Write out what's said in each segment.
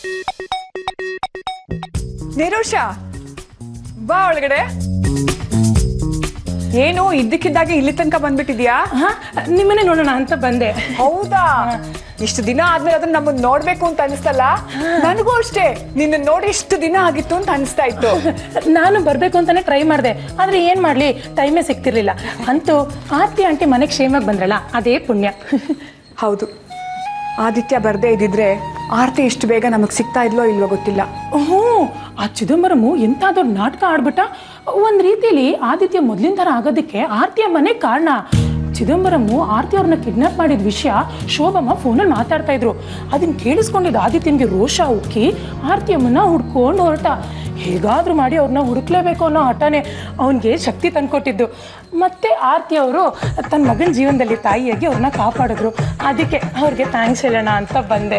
ನಿರೋಷ ಬಾ ಒಳಗಡೆ ಏನು ಇದ್ದಕ್ಕಿದ್ದಾಗೆ ಇಲ್ಲಿ ತನಕ ಬಂದ್ಬಿಟ್ಟಿದ್ಯಾ ಹಾ ನಿಮ್ಮನೆ ನೋಡೋಣ ಅಂತ ಬಂದೆ ಹೌದಾ ಇಷ್ಟು ದಿನ ಆದ್ಮೇಲೆ ಅದನ್ನ ನಮ್ಮನ್ನ ನೋಡ್ಬೇಕು ಅಂತ ಅನಿಸ್ತಲ್ಲ ನನಗೂ ಅಷ್ಟೇ ನಿನ್ನ ನೋಡಿ ಇಷ್ಟು ದಿನ ಆಗಿತ್ತು ಅಂತ ಅನಿಸ್ತಾ ಇತ್ತು ನಾನು ಬರ್ಬೇಕು ಅಂತಾನೆ ಟ್ರೈ ಮಾಡಿದೆ ಆದ್ರೆ ಏನ್ ಮಾಡ್ಲಿ ಟೈಮೇ ಸಿಗ್ತಿರ್ಲಿಲ್ಲ ಅಂತೂ ಆರ್ತಿ ಆಂಟಿ ಮನೆಗೆ ಕ್ಷೇಮವಾಗಿ ಬಂದ್ರಲ್ಲ ಅದೇ ಪುಣ್ಯ ಹೌದು ಆದಿತ್ಯ ಬರ್ದೇ ಇದ್ದಿದ್ರೆ ಆರ್ತಿ ಇಷ್ಟು ಬೇಗ ನಮಗ್ ಸಿಗ್ತಾ ಇದ್ಲೋ ಇಲ್ವೋ ಗೊತ್ತಿಲ್ಲ ಹ್ಞೂ ಆ ಚಿದಂಬರಮು ಎಂತ ದೊಡ್ಡ ನಾಟಕ ಆಡ್ಬಿಟ್ಟ ಒಂದ್ ರೀತಿಲಿ ಆದಿತ್ಯ ಮೊದ್ಲಿನ ಥರ ಆಗೋದಕ್ಕೆ ಆರ್ತಿಯ ಮನೆ ಕಾರಣ ಚಿದಂಬರಮು ಆರ್ತಿ ಅವ್ರನ್ನ ಕಿಡ್ನಾಪ್ ಮಾಡಿದ ವಿಷಯ ಶೋಭಮ್ಮ ಫೋನಲ್ಲಿ ಮಾತಾಡ್ತಾ ಇದ್ರು ಅದನ್ನ ಕೇಳಿಸ್ಕೊಂಡಿದ್ದ ಆದಿತ್ಯನ್ಗೆ ರೋಷ ಉಕ್ಕಿ ಆರ್ತಿಯಮ್ಮನ್ನ ಹುಡ್ಕೊಂಡು ಹೊರಟ ಹೇಗಾದ್ರೂ ಮಾಡಿ ಅವ್ರನ್ನ ಹುಡುಕ್ಲೇಬೇಕು ಅನ್ನೋ ಹಠನೇ ಅವನಿಗೆ ಶಕ್ತಿ ತಂದ್ಕೊಟ್ಟಿದ್ದು ಮತ್ತೆ ಆರ್ತಿ ಅವರು ತನ್ನ ಮಗನ ಜೀವನದಲ್ಲಿ ತಾಯಿಯಾಗಿ ಅವ್ರನ್ನ ಕಾಪಾಡಿದ್ರು ಅದಕ್ಕೆ ಅವ್ರಿಗೆ ಥ್ಯಾಂಕ್ಸ್ ಹೇಳೋಣ ಅಂತ ಬಂದೆ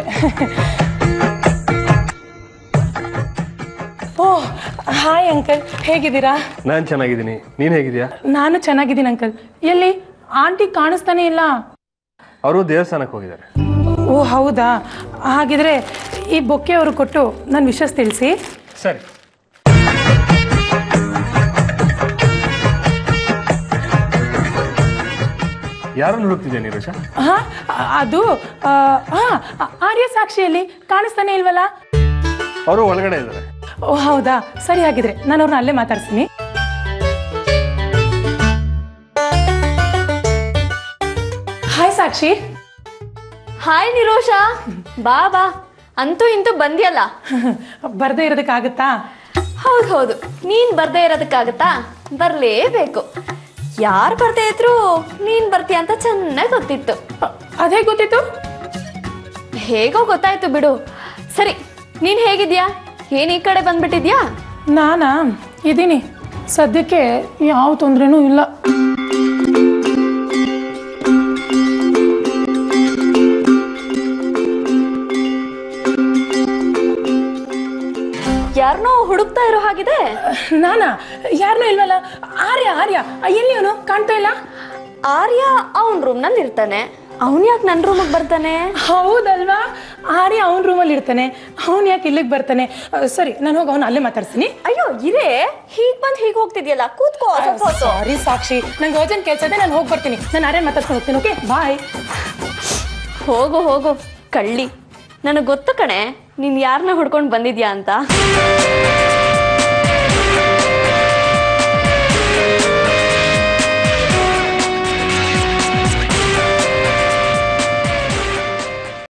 ಓಹ್ ಹಾಯ್ ಅಂಕಲ್ ಹೇಗಿದ್ದೀರಾ ನಾನು ಚೆನ್ನಾಗಿದ್ದೀನಿ ನೀನು ಹೇಗಿದ್ಯಾ ನಾನು ಚೆನ್ನಾಗಿದ್ದೀನಿ ಅಂಕಲ್ ಎಲ್ಲಿ ಆಂಟಿ ಕಾಣಿಸ್ತಾನೆ ಇಲ್ಲ ಅವರು ದೇವಸ್ಥಾನಕ್ಕೆ ಹೋಗಿದ್ದಾರೆ ಓ ಹೌದಾ ಹಾಗಿದ್ರೆ ಈ ಬೊಕ್ಕೆ ಅವರು ಕೊಟ್ಟು ನನ್ನ ವಿಷಸ್ ತಿಳಿಸಿ ಸರಿ ಯಾರನ್ನು ಹುಡುಕ್ತಿದ್ಯಾ ನೀರುಷ ಹಾ ಅದು ಆ, ಹಾ ಆರ್ಯ ಸಾಕ್ಷಿಯಲ್ಲಿ ಕಾಣಿಸ್ತಾನೆ ಇಲ್ವಲ್ಲ ಅವರು ಒಳಗಡೆ ಇದ್ದಾರೆ ಓ ಹೌದಾ ಸರಿ ಹಾಗಿದ್ರೆ ನಾನು ಅವ್ರನ್ನ ಅಲ್ಲೇ ಮಾತಾಡ್ತೀನಿ ಹಾಯ್ ಸಾಕ್ಷಿ ಹಾಯ್ ನಿರೋಷ ಬಾ ಬಾ ಅಂತೂ ಇಂತೂ ಬಂದ್ಯಲ್ಲ ಬರ್ದೇ ಇರೋದಕ್ಕಾಗುತ್ತಾ ಹೌದು ಹೌದು ನೀನ್ ಬರ್ದೇ ಇರೋದಕ್ಕಾಗತ್ತಾ ಬರ್ಲೇಬೇಕು ಯಾರು ಬರ್ದೇ ಇದ್ರು ನೀನ್ ಬರ್ತೀಯ ಅಂತ ಚೆನ್ನಾಗಿ ಗೊತ್ತಿತ್ತು ಅದೇ ಗೊತ್ತಿತ್ತು ಹೇಗೋ ಗೊತ್ತಾಯ್ತು ಬಿಡು ಸರಿ ನೀನ್ ಹೇಗಿದ್ಯಾ ಏನ್ ಈ ಕಡೆ ಬಂದ್ಬಿಟ್ಟಿದ್ಯಾ ನಾನಾ ಇದ್ದೀನಿ ಸದ್ಯಕ್ಕೆ ಯಾವ ತೊಂದರೆನೂ ಇಲ್ಲ ಯಾರನ್ನೋ ಹುಡುಕ್ತಾ ಇರೋ ಹಾಗಿದೆ ನಾನಾ ಯಾರನ್ನೂ ಇಲ್ವಲ್ಲ ಆರ್ಯ ಆರ್ಯ ಆ, ಎಲ್ಲಿ ಅವನು ಕಾಣ್ತಾ ಇಲ್ಲ ಆರ್ಯ ಅವನ್ ರೂಮ್ನಲ್ಲಿ ಇರ್ತಾನೆ ಅವನ್ ಯಾಕೆ ನನ್ನ ರೂಮಿಗೆ ಬರ್ತಾನೆ ಹೌದಲ್ವಾ ಆರ್ಯ ಅವನ ರೂಮಲ್ಲಿ ಇರ್ತಾನೆ ಅವನು ಯಾಕೆ ಇಲ್ಲಿಗೆ ಬರ್ತಾನೆ ಆ, ಸರಿ ನಾನು ಹೋಗಿ ಅವನು ಅಲ್ಲೇ ಮಾತಾಡ್ತೀನಿ ಅಯ್ಯೋ ಇರೇ ಹೀಗ್ ಬಂದ್ ಹೀಗ್ ಹೋಗ್ತಿದ್ಯಲ್ಲ ಕೂತ್ಕೋ ಸ್ವಲ್ಪ ಹೊತ್ತು. ಸಾರಿ ಸಾಕ್ಷಿ ನಂಗೆ ಅರ್ಜೆಂಟ್ ಕೆಲಸ ಇದೆ ನಾನು ಹೋಗಿ ಬರ್ತೀನಿ ನಾನು ಆರ್ಯ ಮಾತಾಡ್ಕೊಂಡು ಹೋಗ್ತೀನಿ ಓಕೆ ಬಾಯ್ ಹೋಗು ಹೋಗು ಕಳ್ಳಿ ನನಗೆ ಗೊತ್ತು ಕಣೆ ನೀನ್ ಯಾರನ್ನ ಹುಡ್ಕೊಂಡು ಬಂದಿದ್ಯಾ ಅಂತ